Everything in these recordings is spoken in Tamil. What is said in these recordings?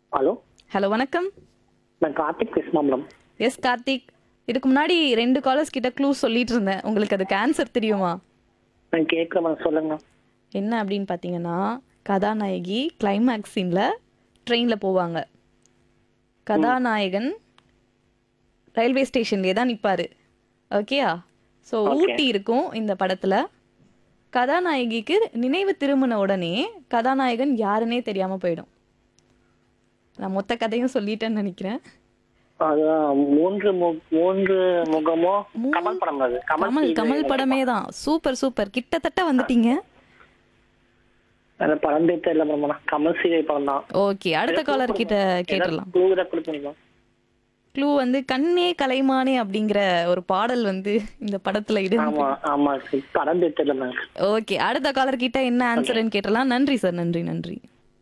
ஹலோ ஹலோ வணக்கம் நான் கார்த்திக் பேசுமா மேடம் எஸ் கார்த்திக் இதுக்கு முன்னாடி ரெண்டு காலர்ஸ் கிட்ட க்ளூ சொல்லிட்டு இருந்தேன் உங்களுக்கு அதுக்கு ஆன்சர் தெரியுமா நான் கேட்குறேன் மேடம் சொல்லுங்க என்ன அப்படின்னு பார்த்தீங்கன்னா கதாநாயகி கிளைமேக்ஸ் சீனில் ட்ரெயினில் போவாங்க கதாநாயகன் ரயில்வே ஸ்டேஷன்லேயே தான் நிற்பார் ஓகேயா ஸோ ஊட்டி இருக்கும் இந்த படத்தில் கதாநாயகிக்கு நினைவு திரும்பின உடனே கதாநாயகன் யாருன்னே தெரியாமல் போயிடும் நான் மொத்த கதையும் சொல்லிட்டேன்னு நினைக்கிறேன் அதான் மூன்று மு- மூன்று முகமோ கமல் படம் அது கமல் கமல் கமல் படமே தான் சூப்பர் சூப்பர் கிட்டத்தட்ட வந்துட்டீங்க அந்த படம் பேர் தெரியல மேடம் ஆனா கமல் சீரியல் படம் தான் ஓகே அடுத்த காலர் கிட்ட கேட்டுடலாம் க்ளூ தான் கொடுப்பீங்களா க்ளூ வந்து கண்ணே கலைமானே அப்படிங்கிற ஒரு பாடல் வந்து இந்த படத்துல இடம் ஆமா ஆமா சரி. படம் பேர் தெரியல மேம் ஓகே அடுத்த காலர் கிட்ட என்ன ஆன்சர்னு கேட்டலாம் நன்றி சார் நன்றி நன்றி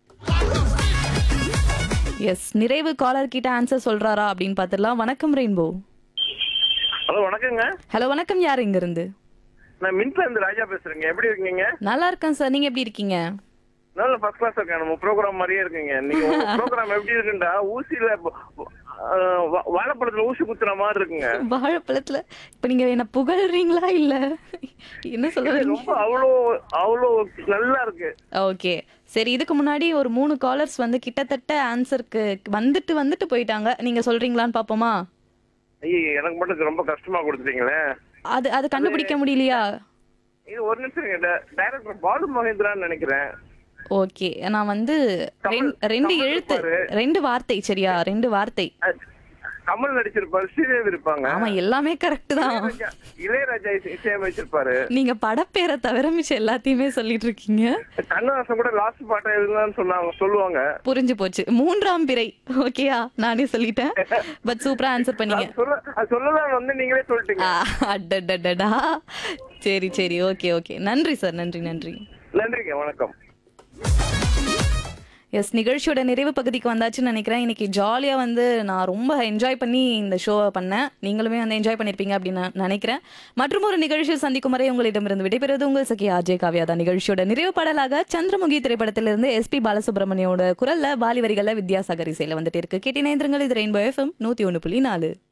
எஸ் நிறைவு காலர் கிட்ட ஆன்சர் சொல்றாரா அப்படின்னு பார்த்துடலாம் வணக்கம் ரெயின்போ ஹலோ வணக்கங்க ஹலோ வணக்கம் யார் இங்க இருந்து நான் மின்ட்ல இருந்து ராஜா பேசுறேங்க எப்படி இருக்கீங்க நல்லா இருக்கேன் சார் நீங்க எப்படி இருக்கீங்க நல்ல ஃபர்ஸ்ட் கிளாஸ் இருக்கேன் நம்ம ப்ரோக்ராம் மாதிரியே இருக்கீங்க நீங்க ப்ரோக்ராம் எப்படி இருக்குண்டா ஊசியில அஹ், வா- வாழைப்பழத்துல ஊசி குத்துற மாதிரி இருக்குங்க வாழைப்பழத்துல இப்ப நீங்க என்ன புகழ்றீங்களா இல்ல என்ன சொல்றீங்க ரொம்ப அவ்வளோ அவ்வளோ நல்லா இருக்கு ஓகே சரி இதுக்கு முன்னாடி ஒரு மூணு காலர்ஸ் வந்து கிட்டத்தட்ட ஆன்சருக்கு வந்துட்டு வந்துட்டு போயிட்டாங்க நீங்க சொல்றீங்களான்னு பாப்போமா ஐயோ எனக்கு மட்டும் ரொம்ப கஷ்டமா கொடுத்துட்டீங்களே அது அது கண்டுபிடிக்க முடியலையா இது ஒரு நிமிஷம் டைரக்டர் பாலு மகேந்திரான்னு நினைக்கிறேன் ஓகே நான் வந்து ரெண்- கமல் ரெண்டு கமல் எழுத்து இருப்பாரு. ரெண்டு வார்த்தை சரியா ரெண்டு வார்த்தை அஹ், கமல் நடிச்சிருப்பாரு ஸ்ரீதேவி இருப்பாங்க ஆமா எல்லாமே கரெக்ட் தான் இளையராஜா- இளையராஜா இசை- இசையமைச்சிருப்பாரு நீங்க படப்பேரை தவிர மிச்சம் எல்லாத்தையுமே சொல்லிட்டு இருக்கீங்க கண்ணதாசன் கூட லாஸ்ட் பாட்டை இதுதான் சொன்னாங்க சொல்லுவாங்க புரிஞ்சு போச்சு மூன்றாம் பிறை ஓகேயா நானே சொல்லிட்டேன் பட் சூப்பரா ஆன்சர் பண்ணீங்க அது சொல்ல அது சொல்லலாம் வந்து நீங்களே சொல்லிட்டீங்க ஆ, அடடடடா சரி சரி ஓகே ஓகே நன்றி சார் நன்றி நன்றி நன்றிங்க வணக்கம் எஸ் நிகழ்ச்சியோட நிறைவு பகுதிக்கு வந்தாச்சுன்னு நினைக்கிறேன் இன்னைக்கு ஜாலியாக வந்து நான் ரொம்ப என்ஜாய் பண்ணி இந்த ஷோவை பண்ணேன் நீங்களுமே வந்து என்ஜாய் பண்ணியிருப்பீங்க அப்படின்னு நான் நினைக்கிறேன் மற்றும் ஒரு நிகழ்ச்சியில் சந்திக்கும் வரை உங்களிடமிருந்து விடைபெறுவது உங்கள் சகி அஜய் காவியா தான் நிகழ்ச்சியோட நிறைவு பாடலாக சந்திரமுகி திரைப்படத்திலிருந்து எஸ்பி பாலசுப்ரமணியோட குரல்ல பாலி வரிகளில் வித்யாசாகர் இசையில் வந்துட்டு இருக்கு கேட்டினேந்திரங்கள் இது ரெயின்போ எஃப்எம் நூற்றி ஒன்று புள்ளி நாலு